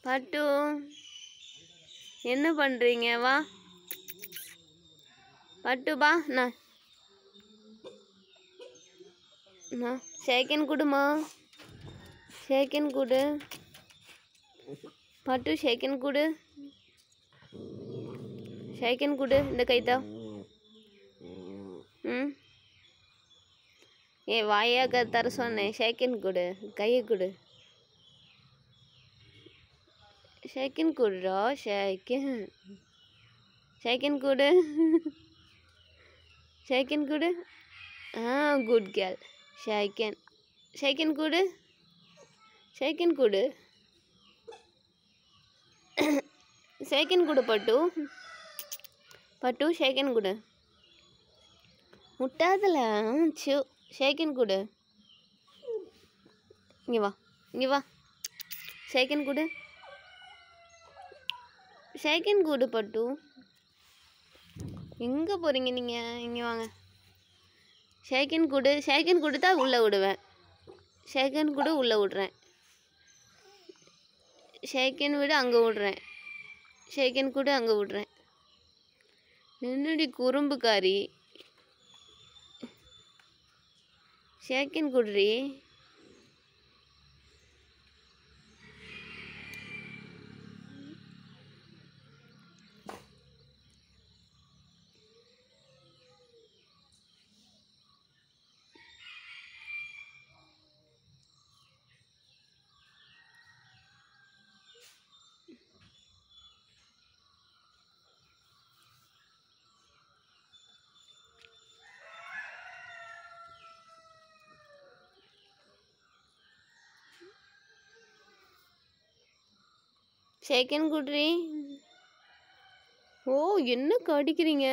பட்டு என்ன பண்ணுறீங்க வா பட்டு பா நான் நான் செகண்ட் கொடுமா செகண்ட் கொடு பட்டு செகண்ட் கொடு செகண்ட் கொடு இந்த கைத்தா ம் ஏ வாயாக தர சொன்னேன் செகண்ட் கொடு கையை கொடு செகண்ட் கொடுடா செகண்ட் செகண்ட் கொடு செகண்ட் கொடு ஆ குட் கேர்ள் செகண்ட் செகண்ட் கொடு செகண்ட் கொடு செகண்ட் கொடு பட்டு பட்டு செகண்ட் கொடு முட்டாதல சோ செகண்ட் கொடு இங்கே வா இங்கே வா செகண்ட் கொடு செகண்ட் கொடு பட்டு எங்கே போகிறீங்க நீங்கள் இங்கே வாங்க செகண்ட் கொடு செகண்ட் கொடுத்தா உள்ளே விடுவேன் செகண்ட் கொடு உள்ளே விட்றேன் செகண்ட் விடு அங்கே விட்றேன் செகண்ட் கொடு அங்கே விட்றேன் என்னடி குறும்புக்காரி செகண்ட் குடுறி செகண்ட் குட்ரி ஓ என்ன கடிக்கிறீங்க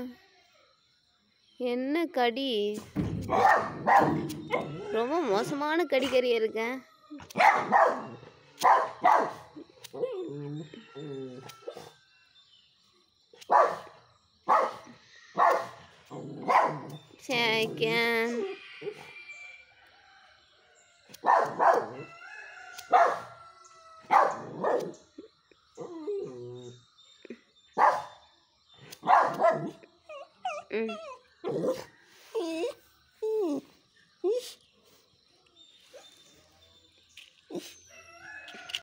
என்ன கடி ரொம்ப மோசமான கடிக்கறி இருக்கேன் செகண்ட் ம்